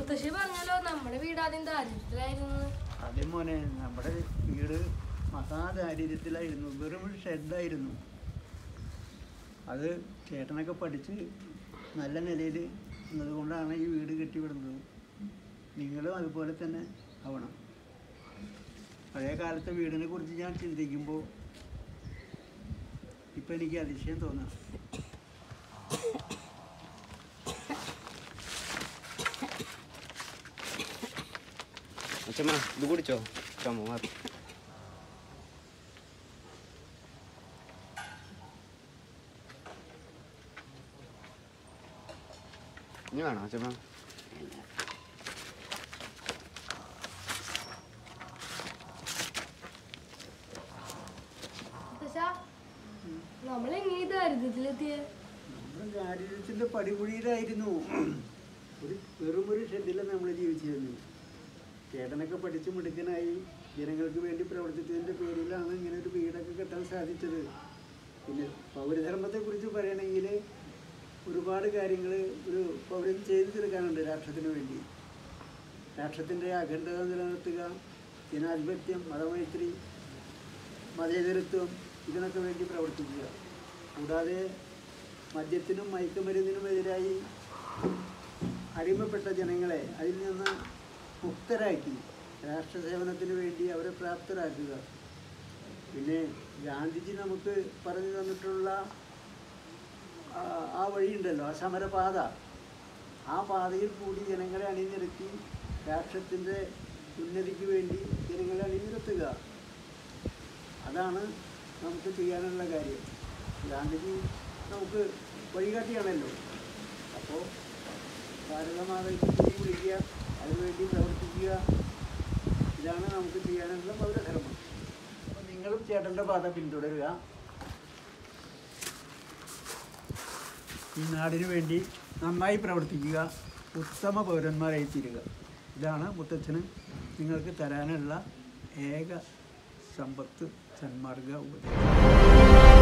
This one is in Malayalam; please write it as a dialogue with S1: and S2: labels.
S1: മുത്തശ്ശി പറഞ്ഞല്ലോ നമ്മുടെ വീട് ആദ്യം ദാരിദ്ര്യത്തിലായിരുന്നു
S2: അതേ മോനെ നമ്മുടെ വീട് മഹാദാരിദ്ര്യത്തിലായിരുന്നു വെറും ഒരു ഷെഡായിരുന്നു അത് ചേട്ടനൊക്കെ പഠിച്ച് നല്ല നിലയിൽ എന്നതുകൊണ്ടാണ് ഈ വീട് കെട്ടിവിടുന്നത് നിങ്ങളും അതുപോലെ തന്നെ ആവണം പഴയ കാലത്തെ വീടിനെ കുറിച്ച് ഞാൻ ചിന്തിക്കുമ്പോൾ ഇപ്പം എനിക്ക് അതിശയം തോന്നാം
S3: അച്ഛമ്മ ഇത് കുടിച്ചോ ചുമ മാറി ഇനി വേണോ അച്ഛമ്മ
S1: മുത്തശ്ശ നമ്മളെങ്ങനെ ഈ ദാരിദ്ര്യത്തിലെത്തിയേ
S2: നമ്മുടെ ദാരിദ്ര്യത്തിൻ്റെ പടികുഴിയിലായിരുന്നു ഒരു വെറും ഒരു ഷെഡിലാണ് നമ്മൾ ജീവിച്ചിരുന്നത് ചേട്ടനൊക്കെ പഠിച്ച് മിടുക്കനായി ജനങ്ങൾക്ക് വേണ്ടി പ്രവർത്തിച്ചതിൻ്റെ പേരിലാണ് ഇങ്ങനെ ഒരു വീടൊക്കെ കെട്ടാൻ സാധിച്ചത് പിന്നെ പൗരധർമ്മത്തെക്കുറിച്ച് പറയണമെങ്കിൽ ഒരുപാട് കാര്യങ്ങൾ ഒരു പൗരൻ ചെയ്തു തീർക്കാനുണ്ട് രാഷ്ട്രത്തിന് വേണ്ടി രാഷ്ട്രത്തിൻ്റെ അഖണ്ഡത നിലനിർത്തുക ജനാധിപത്യം മതമൈത്രി മതേതരത്വം ഇതിനൊക്കെ വേണ്ടി പ്രവർത്തിക്കുക കൂടാതെ മദ്യത്തിനും മയക്കുമരുന്നിനും എതിരായി അടിമപ്പെട്ട ജനങ്ങളെ അതിൽ നിന്ന് മുക്തരാക്കി രാഷ്ട്രസേവനത്തിന് വേണ്ടി അവരെ പ്രാപ്തരാക്കുക പിന്നെ ഗാന്ധിജി നമുക്ക് പറഞ്ഞു തന്നിട്ടുള്ള ആ, ആ വഴിയുണ്ടല്ലോ ആ സമരപാത ആ പാതയിൽ കൂടി ജനങ്ങളെ അണിനിരത്തി രാഷ്ട്രത്തിൻ്റെ ഉന്നതിക്ക് വേണ്ടി ജനങ്ങളെ അണിനിരത്തുക അതാണ് നമുക്ക് ചെയ്യാനുള്ള കാര്യം ഗാന്ധിജി നമുക്ക് വഴികാട്ടിയാണല്ലോ അപ്പോൾ ഭാരതമാതയ്ക്ക് തിരി പിടിക്കുക അതിനുവേണ്ടി പ്രവർത്തിക്കുക ഇതാണ് നമുക്ക് ചെയ്യാനുള്ള പൗരധർമ്മം അപ്പോൾ നിങ്ങളും ചേട്ടൻ്റെ പാത പിന്തുടരുക ഈ നാടിനു വേണ്ടി നന്നായി പ്രവർത്തിക്കുക ഉത്തമ പൗരന്മാരായി തീരുക ഇതാണ് മുത്തച്ഛന് നിങ്ങൾക്ക് തരാനുള്ള ഏക സമ്പത്ത് സന്മാർഗ ഉപദേശം